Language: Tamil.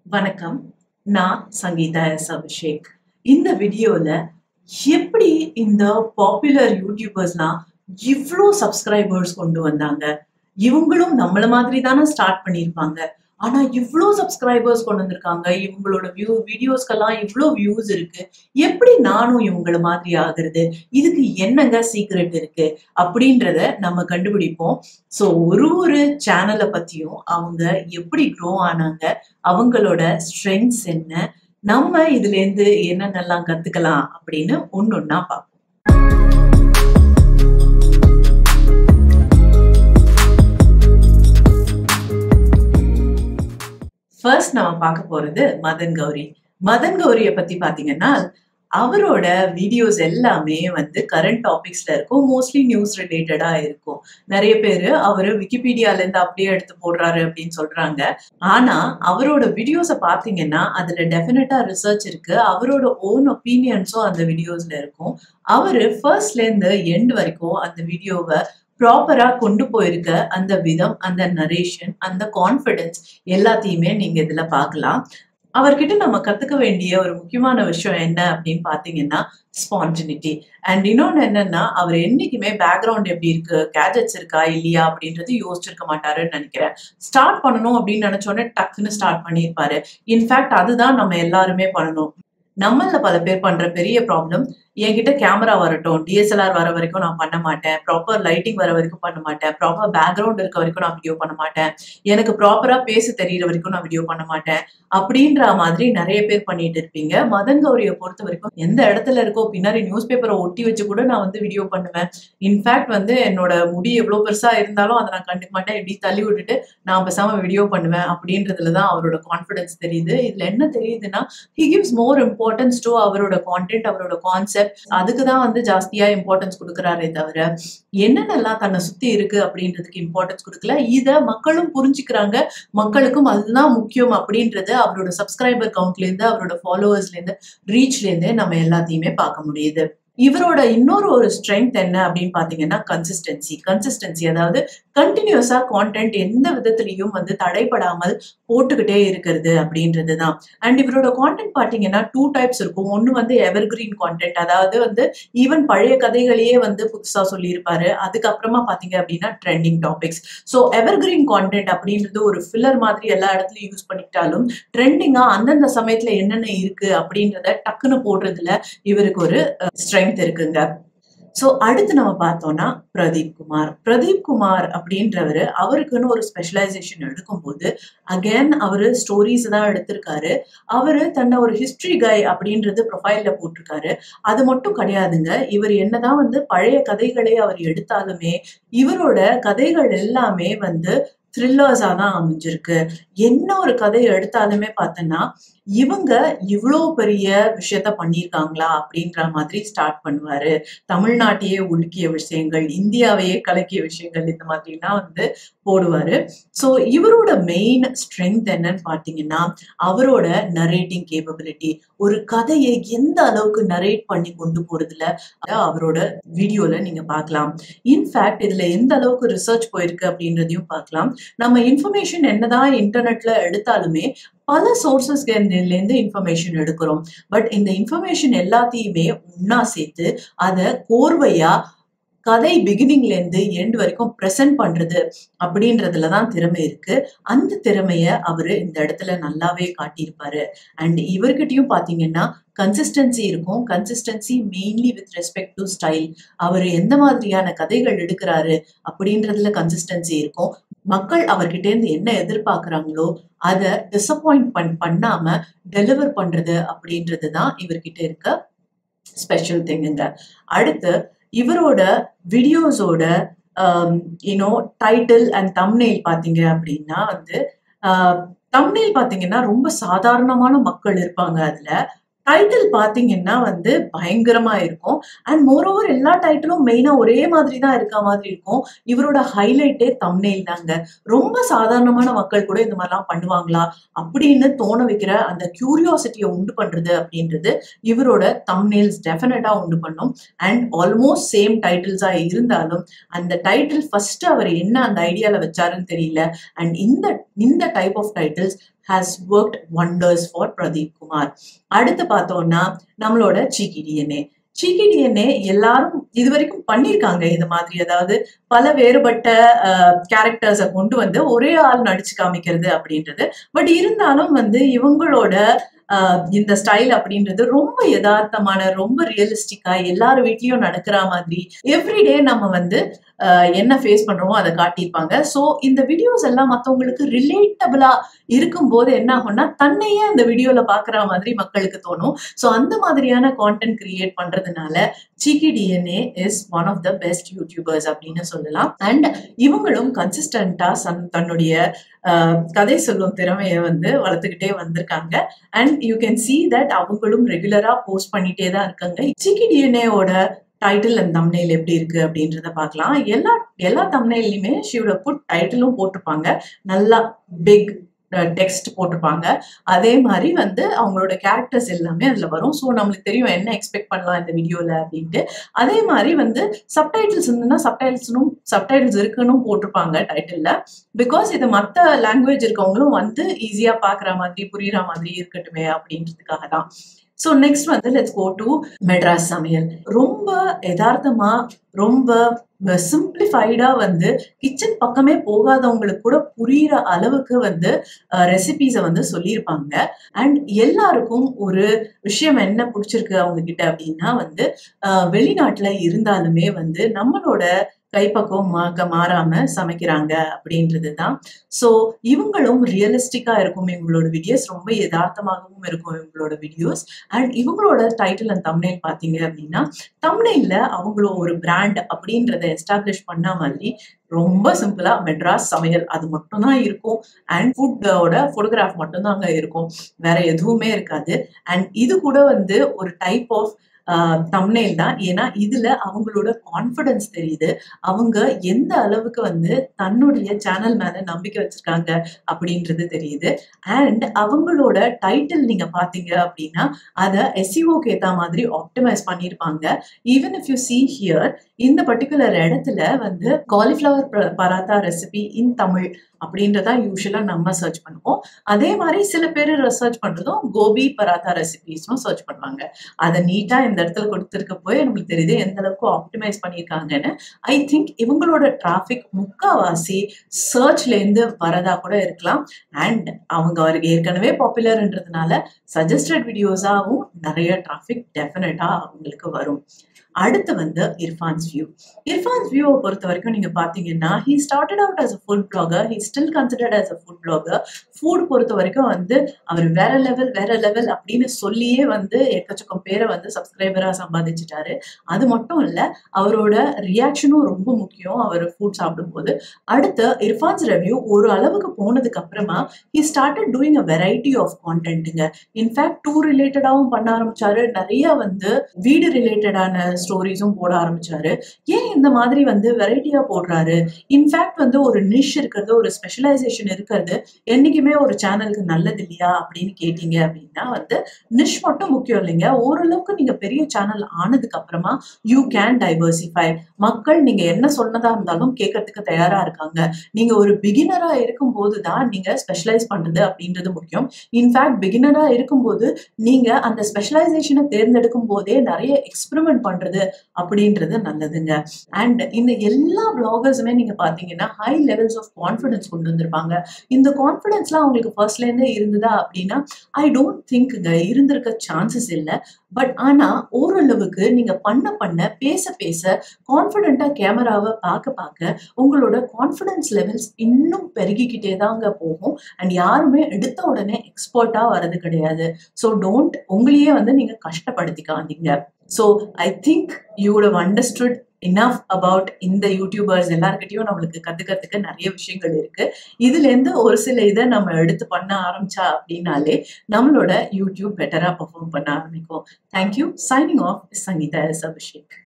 வணக்கம் நான் சங்கீதா எஸ் அபிஷேக் இந்த வீடியோல எப்படி இந்த பாப்புலர் யூடியூபர்ஸ்லாம் இவ்வளோ சப்ஸ்கிரைபர்ஸ் கொண்டு வந்தாங்க இவங்களும் நம்மள மாதிரி தானே ஸ்டார்ட் பண்ணியிருப்பாங்க ஆனா இவ்வளோ சப்ஸ்கிரைபர்ஸ் கொண்டு வந்திருக்காங்க இவங்களோட வியூ வீடியோஸ்க்கெல்லாம் இவ்வளோ வியூஸ் இருக்கு எப்படி நானும் இவங்கள மாதிரி ஆகுறது இதுக்கு என்னங்க சீக்ரெட் இருக்கு அப்படின்றத நம்ம கண்டுபிடிப்போம் ஸோ ஒரு ஒரு சேனலை பத்தியும் அவங்க எப்படி க்ரோ ஆனாங்க அவங்களோட ஸ்ட்ரென்த்ஸ் என்ன நம்ம இதுல இருந்து என்னென்னலாம் கத்துக்கலாம் அப்படின்னு ஒன்னொன்னா பார்ப்போம் ஃபர்ஸ்ட் நம்ம பார்க்க போறது மதன் கௌரி மதன் கௌரிய பத்தி பாத்தீங்கன்னா அவரோட வீடியோஸ் எல்லாமே வந்து கரண்ட் டாபிக்ஸ்ல இருக்கும் மோஸ்ட்லி நியூஸ் ரிலேட்டடா இருக்கும் நிறைய பேர் அவரு விக்கிபீடியால இருந்து அப்படியே எடுத்து போடுறாரு அப்படின்னு சொல்றாங்க ஆனா அவரோட வீடியோஸை பாத்தீங்கன்னா அதுல டெஃபினட்டா ரிசர்ச் இருக்கு அவரோட ஓன் ஒப்பீனியன்ஸும் அந்த வீடியோஸ்ல இருக்கும் அவரு ஃபர்ஸ்ட்ல இருந்து எண்ட் வரைக்கும் அந்த வீடியோவை ப்ராப்பரா கொண்டு போயிருக்க அந்த விதம் அந்த நரேஷன் அந்த கான்ஃபிடன்ஸ் எல்லாத்தையுமே நீங்க இதுல பார்க்கலாம் அவர்கிட்ட நம்ம கத்துக்க வேண்டிய ஒரு முக்கியமான விஷயம் என்ன அப்படின்னு பாத்தீங்கன்னா ஸ்பான்டினிட்டி அண்ட் இன்னொன்னு என்னன்னா அவர் என்னைக்குமே பேக்ரவுண்ட் எப்படி இருக்கு கேஜெட்ஸ் இருக்கா இல்லையா அப்படின்றது யோசிச்சிருக்க மாட்டாருன்னு நினைக்கிறேன் ஸ்டார்ட் பண்ணணும் அப்படின்னு நினைச்சோடனே டக்குன்னு ஸ்டார்ட் பண்ணியிருப்பாரு இன்ஃபேக்ட் அதுதான் நம்ம எல்லாருமே பண்ணணும் நம்மள பல பேர் பண்ற பெரிய ப்ராப்ளம் என்கிட்ட கேமரா வரட்டும் டிஎஸ்எல்ஆர் வர வரைக்கும் நான் பண்ண மாட்டேன் ப்ராப்பர் லைட்டிங் வர வரைக்கும் பண்ண மாட்டேன் ப்ராப்பர் பேக்ரவுண்ட் இருக்க வரைக்கும் நான் வீடியோ பண்ண மாட்டேன் எனக்கு ப்ராப்பரா பேச தெரியற வரைக்கும் நான் வீடியோ பண்ண மாட்டேன் அப்படின்ற மாதிரி நிறைய பேர் பண்ணிட்டு இருப்பீங்க மதன் கௌரியை பொறுத்த வரைக்கும் எந்த இடத்துல இருக்கோ பின்னாடி நியூஸ் பேப்பரை ஒட்டி வச்சு கூட நான் வந்து வீடியோ பண்ணுவேன் இன்ஃபேக்ட் வந்து என்னோட முடி எவ்வளவு பெருசா இருந்தாலும் அதை நான் கண்டுக்க மாட்டேன் இப்படி தள்ளி விட்டுட்டு நான் பேசாம வீடியோ பண்ணுவேன் அப்படின்றதுலதான் அவரோட கான்பிடன்ஸ் தெரியுது இதுல என்ன தெரியுதுன்னா he gives more importance to அவரோட கான்டென்ட் அவரோட கான்செப்ட் அதுக்கு தான் வந்து ஜாஸ்தியா இம்பார்ட்டன்ஸ் கொடுக்குறாரே தவிர என்னென்னலாம் தன்னை சுத்தி இருக்கு அப்படின்றதுக்கு இம்பார்ட்டன்ஸ் கொடுக்கல இத மக்களும் புரிஞ்சுக்கிறாங்க மக்களுக்கும் அதுதான் முக்கியம் அப்படின்றது அவரோட சப்ஸ்கிரைபர் கவுண்ட்ல இருந்து அவரோட ஃபாலோவர்ஸ்ல இருந்து ரீச்ல இருந்து நம்ம எல்லாத்தையுமே பார்க்க முடியுது இவரோட இன்னொரு ஒரு ஸ்ட்ரென்த் என்ன அப்படின்னு பாத்தீங்கன்னா கன்சிஸ்டன்சி கன்சிஸ்டன்சி அதாவது கண்டினியூஸா கான்டென்ட் எந்த விதத்திலையும் வந்து தடைப்படாமல் போட்டுக்கிட்டே இருக்கிறது அப்படின்றது தான் அண்ட் இவரோட கான்டென்ட் பாத்தீங்கன்னா டூ டைப்ஸ் இருக்கும் ஒன்னு வந்து எவர் கிரீன் கான்டென்ட் அதாவது வந்து ஈவன் பழைய கதைகளையே வந்து புதுசா சொல்லியிருப்பாரு அதுக்கப்புறமா பாத்தீங்க அப்படின்னா trending topics so evergreen content அப்படின்றது ஒரு ஃபில்லர் மாதிரி எல்லா இடத்துலயும் யூஸ் பண்ணிக்கிட்டாலும் ட்ரெண்டிங்கா அந்தந்த சமயத்துல என்னென்ன இருக்கு அப்படின்றத டக்குன்னு போடுறதுல இவருக்கு ஒரு ஸ்ட்ரென்த் இருக்குங்க ஸோ அடுத்து நம்ம பார்த்தோம்னா பிரதீப் குமார் பிரதீப் குமார் அப்படின்றவர் அவருக்குன்னு ஒரு ஸ்பெஷலைசேஷன் எடுக்கும்போது அகேன் அவர் ஸ்டோரிஸ் தான் எடுத்திருக்காரு அவரு தன்னை ஒரு ஹிஸ்டரி கை அப்படின்றது ப்ரொஃபைல்ல போட்டிருக்காரு அது மட்டும் கிடையாதுங்க இவர் என்னதான் வந்து பழைய கதைகளை அவர் எடுத்தாலுமே இவரோட கதைகள் எல்லாமே வந்து த்ரில்லர்ஸா தான் அமைஞ்சிருக்கு என்ன ஒரு கதையை எடுத்தாலுமே பார்த்தோன்னா இவங்க இவ்வளோ பெரிய விஷயத்த பண்ணியிருக்காங்களா அப்படின்ற மாதிரி ஸ்டார்ட் பண்ணுவாரு தமிழ்நாட்டையே உலுக்கிய விஷயங்கள் இந்தியாவையே கலக்கிய விஷயங்கள் இந்த மாதிரிலாம் வந்து போடுவாரு ஸோ இவரோட மெயின் ஸ்ட்ரென்த் என்னன்னு பார்த்தீங்கன்னா அவரோட நரேட்டிங் கேப்பபிலிட்டி ஒரு கதையை எந்த அளவுக்கு நரேட் பண்ணி கொண்டு போறதுல அவரோட வீடியோல நீங்க பார்க்கலாம் இன்ஃபேக்ட் இதுல எந்த அளவுக்கு ரிசர்ச் போயிருக்கு அப்படின்றதையும் பார்க்கலாம் நம்ம இன்ஃபர்மேஷன் என்னதான் இன்டர்நெட்ல எடுத்தாலுமே பல சோர்சஸ்லேருந்து இன்ஃபர்மேஷன் எடுக்கிறோம் பட் இந்த இன்ஃபர்மேஷன் எல்லாத்தையுமே ஒன்னா சேர்த்து அதை கோர்வையா கதை பிகினிங்ல இருந்து எண்ட் வரைக்கும் ப்ரெசென்ட் பண்றது அப்படின்றதுல தான் திறமை இருக்கு அந்த திறமைய அவரு இந்த இடத்துல நல்லாவே காட்டியிருப்பாரு அண்ட் இவர்கிட்டயும் பாத்தீங்கன்னா கன்சிஸ்டன்சி இருக்கும் consistency mainly with respect to style அவர் எந்த மாதிரியான கதைகள் எடுக்கிறாரு அப்படின்றதுல கன்சிஸ்டன்சி இருக்கும் மக்கள் அவர்கிட்ட இருந்து என்ன எதிர்பார்க்குறாங்களோ அதை டிசப்பாயிண்ட் பண் பண்ணாம டெலிவர் பண்றது அப்படின்றது தான் இவர்கிட்ட இருக்க ஸ்பெஷல் திங்குங்க அடுத்து இவரோட வீடியோஸோட யூனோ டைட்டில் அண்ட் தம்னெயில் பார்த்தீங்க அப்படின்னா வந்து தம்னெயில் பார்த்தீங்கன்னா ரொம்ப சாதாரணமான மக்கள் இருப்பாங்க அதுல டைட்டில் பார்த்தீங்கன்னா வந்து பயங்கரமா இருக்கும் அண்ட் மோரோவர் எல்லா டைட்டிலும் மெயினா ஒரே மாதிரி தான் இருக்க மாதிரி இருக்கும் இவரோட ஹைலைட்டே தம்னெயில் தாங்க ரொம்ப சாதாரணமான மக்கள் கூட இந்த மாதிரிலாம் பண்ணுவாங்களா அப்படின்னு தோண வைக்கிற அந்த கியூரியாசிட்டியை உண்டு பண்றது அப்படின்றது இவரோட தம்னெயில்ஸ் டெஃபினட்டா உண்டு பண்ணும் அண்ட் ஆல்மோஸ்ட் சேம் டைட்டில்ஸா இருந்தாலும் அந்த டைட்டில் ஃபர்ஸ்ட் அவர் என்ன அந்த ஐடியால வச்சாருன்னு தெரியல அண்ட் இந்த இந்த type of titles has worked wonders for Pradeep Kumar அடுத்து பார்த்தோம்னா நம்மளோட சீக்கி டிஎன்ஏ சீக்கி டிஎன்ஏ எல்லாரும் இது வரைக்கும் பண்ணியிருக்காங்க இந்த மாதிரி அதாவது பல வேறுபட்ட கேரக்டர்ஸை கொண்டு வந்து ஒரே ஆள் நடிச்சு காமிக்கிறது அப்படின்றது பட் இருந்தாலும் வந்து இவங்களோட ஆஹ் இந்த ஸ்டைல் அப்படின்றது ரொம்ப யதார்த்தமான ரொம்ப ரியலிஸ்டிக்கா எல்லார் வீட்லயும் நடக்கிற மாதிரி எவ்ரிடே நம்ம வந்து ஆஹ் என்ன ஃபேஸ் பண்றோமோ அதை காட்டியிருப்பாங்க ஸோ இந்த வீடியோஸ் எல்லாம் மற்றவங்களுக்கு ரிலேட்டபிளா இருக்கும்போது என்ன ஆகும்னா தன்னையே அந்த வீடியோல பாக்குற மாதிரி மக்களுக்கு தோணும் ஸோ அந்த மாதிரியான கான்டென்ட் கிரியேட் பண்றதுனால சிக்கி DNA is one of the best YouTubers அப்படின்னு சொல்லலாம் அண்ட் இவங்களும் கன்சிஸ்டண்டா சன் தன்னுடைய ஆஹ் கதை சொல்லும் திறமையை வந்து வளர்த்துக்கிட்டே வந்திருக்காங்க and you can see that அவங்களும் ரெகுலரா போஸ்ட் பண்ணிட்டே தான் இருக்காங்க சிக்கி டிஎன்ஏவோட டைட்டில் அண்ட் தம்னைல் எப்படி இருக்கு அப்படின்றத பார்க்கலாம் எல்லா எல்லா தம்னைலையுமே ஷியோட புட் டைட்டிலும் போட்டிருப்பாங்க நல்லா பிக் டெக்ஸ்ட் போட்டிருப்பாங்க அதே மாதிரி வந்து அவங்களோட கேரக்டர்ஸ் எல்லாமே அதில் வரும் ஸோ நம்மளுக்கு தெரியும் என்ன எக்ஸ்பெக்ட் பண்ணலாம் இந்த வீடியோவில் அப்படின்ட்டு அதே மாதிரி வந்து சப்டைட்டில்ஸ் இருந்ததுன்னா சப்டைட்டில்ஸ்னும் சப்டைட்டில்ஸ் இருக்குன்னு போட்டிருப்பாங்க டைட்டிலில் பிகாஸ் இது மற்ற லாங்குவேஜ் இருக்கவங்களும் வந்து ஈஸியாக பார்க்குற மாதிரி புரியுற மாதிரி இருக்கட்டுமே அப்படின்றதுக்காக தான் ஸோ நெக்ஸ்ட் வந்து let's go to Madras Samayal ரொம்ப யதார்த்தமா ரொம்ப சிம்பிளிஃபைடா வந்து கிச்சன் பக்கமே போகாதவங்களுக்கு கூட புரியுற அளவுக்கு வந்து ரெசிபிஸை வந்து சொல்லியிருப்பாங்க அண்ட் எல்லாருக்கும் ஒரு விஷயம் என்ன பிடிச்சிருக்கு அவங்க கிட்ட அப்படின்னா வந்து அஹ், வெளிநாட்டுல இருந்தாலுமே வந்து நம்மளோட கைப்பக்குவம் மா- மாறாம சமைக்கிறாங்க அப்படின்றது தான் ஸோ இவங்களும் ரியலிஸ்டிக்கா இருக்கும் இவங்களோட வீடியோஸ் ரொம்ப யதார்த்தமாகவும் இருக்கும் இவங்களோட வீடியோஸ் அண்ட் இவங்களோட டைட்டில் அண்ட் தம்னைல் பார்த்தீங்க அப்படின்னா தம்னைல்ல அவங்கள ஒரு பிராண்ட் அப்படின்றத எஸ்டாப்ளிஷ் பண்ண மாதிரி ரொம்ப சிம்பிளா மெட்ராஸ் சமையல் அது மட்டும் தான் இருக்கும் அண்ட் ஃபுட்டோட ஃபோட்டோகிராஃப் மட்டும் தான் அங்க இருக்கும் வேற எதுவுமே இருக்காது அண்ட் இது கூட வந்து ஒரு டைப் ஆஃப் தம்னேல் தான் ஏன்னா இதுல அவங்களோட கான்ஃபிடன்ஸ் தெரியுது அவங்க எந்த அளவுக்கு வந்து தன்னுடைய சேனல் மேல நம்பிக்கை வச்சிருக்காங்க அப்படின்றது தெரியுது அண்ட் அவங்களோட டைட்டில் நீங்க பாத்தீங்க அப்படின்னா அதை எஸ்இஓக்கு ஏத்த மாதிரி ஆப்டிமைஸ் பண்ணியிருப்பாங்க even if you see here இந்த பர்டிகுலர் இடத்துல வந்து cauliflower paratha recipe in Tamil அப்படின்றதா யூஸ்வலா நம்ம சர்ச் பண்ணுவோம் அதே மாதிரி சில பேர் சர்ச் பண்றதும் கோபி பராத்தா ரெசிபிஸும் சர்ச் பண்ணுவாங்க அதை நீட்டா இந்த இடத்துல கொடுத்துருக்க போய் நம்மளுக்கு தெரியுது எந்த அளவுக்கு ஆப்டிமைஸ் பண்ணியிருக்காங்கன்னு ஐ திங்க் இவங்களோட டிராஃபிக் முக்காவாசி சர்ச்ல இருந்து வரதா கூட இருக்கலாம் அண்ட் அவங்க அவருக்கு ஏற்கனவே பாப்புலர்ன்றதுனால சஜஸ்டட் வீடியோஸாகவும் நிறைய டிராஃபிக் டெஃபினட்டா அவங்களுக்கு வரும் அடுத்து வந்து இர்ஃபான்ஸ் வியூ இர்ஃபான்ஸ் வியூவை பொறுத்த வரைக்கும் நீங்க பாத்தீங்கன்னா he started out as a food blogger he still considered as a food blogger food பொறுத்த வரைக்கும் வந்து அவர் வேற லெவல் வேற லெவல் அப்படின்னு சொல்லியே வந்து எக்கச்சக்கம் பேரை வந்து சப்ஸ்கிரைபரா சம்பாதிச்சிட்டாரு அது மட்டும் இல்ல அவரோட ரியாக்ஷனும் ரொம்ப முக்கியம் அவர் ஃபுட் சாப்பிடும்போது அடுத்து இர்ஃபான்ஸ் ரெவ்யூ ஒரு அளவுக்கு போனதுக்கு அப்புறமா he started doing a variety of கான்டென்ட்டுங்க இன்ஃபேக்ட் டூர் ரிலேட்டடாகவும் பண்ண ஆரம்பிச்சாரு நிறைய வந்து வீடு ரிலேட்டடான ஸ்டோரிஸும் போட ஆரம்பிச்சாரு ஏன் இந்த மாதிரி வந்து வெரைட்டியா போடுறாரு இன்ஃபேக்ட் வந்து ஒரு நிஷ் இருக்கிறது ஒரு ஸ்பெஷலைசேஷன் இருக்கிறது என்னைக்குமே ஒரு சேனலுக்கு நல்லது இல்லையா அப்படின்னு கேட்டீங்க அப்படின்னா வந்து நிஷ் மட்டும் முக்கியம் இல்லைங்க ஓரளவுக்கு நீங்க பெரிய சேனல் ஆனதுக்கு அப்புறமா யூ கேன் டைவர்சிஃபை மக்கள் நீங்க என்ன சொன்னதா இருந்தாலும் கேட்கறதுக்கு தயாரா இருக்காங்க நீங்க ஒரு பிகினரா இருக்கும்போது தான் நீங்க ஸ்பெஷலைஸ் பண்றது அப்படின்றது முக்கியம் இன்ஃபேக்ட் பிகினரா இருக்கும்போது நீங்க அந்த ஸ்பெஷலைசேஷனை தேர்ந்தெடுக்கும் போதே நிறைய எக்ஸ்பெரிமெண்ட் பண்றது அப்படின்றது நல்லதுங்க அண்ட் இந்த எல்லா பிளாகர்ஸுமே நீங்க பாத்தீங்கன்னா ஹை லெவல்ஸ் ஆஃப் கான்ஃபிடன்ஸ் கொண்டு வந்திருப்பாங்க இந்த கான்ஃபிடன்ஸ்லாம் அவங்களுக்கு ஃபர்ஸ்ட்ல இருந்தே இருந்ததா அப்படின்னா ஐ டோன்ட் திங்க்ங்க இருந்திருக்க சான்சஸ் இல்லை பட் ஆனா ஓரளவுக்கு நீங்க பண்ண பண்ண பேச பேச கான்ஃபிடென்ட்டா கேமராவை பார்க்க பார்க்க உங்களோட கான்ஃபிடன்ஸ் லெவல்ஸ் இன்னும் பெருகிக்கிட்டே தாங்க போகும் அண்ட் யாருமே எடுத்த உடனே எக்ஸ்பர்ட்டா வர்றது கிடையாது ஸோ டோன்ட் உங்களையே வந்து நீங்க கஷ்டப்படுத்திக்காதீங்க so I think you would have understood enough about இந்த யூடியூபர்ஸ் எல்லார்கிட்டயும் நம்மளுக்கு கத்துக்கிறதுக்கு நிறைய விஷயங்கள் இருக்கு இதுல இருந்து ஒரு சில இதை நம்ம எடுத்து பண்ண ஆரம்பிச்சா அப்படின்னாலே நம்மளோட யூடியூப் பெட்டரா பெர்ஃபார்ம் பண்ண ஆரம்பிக்கும் thank you signing off Sangeetha S Abhishek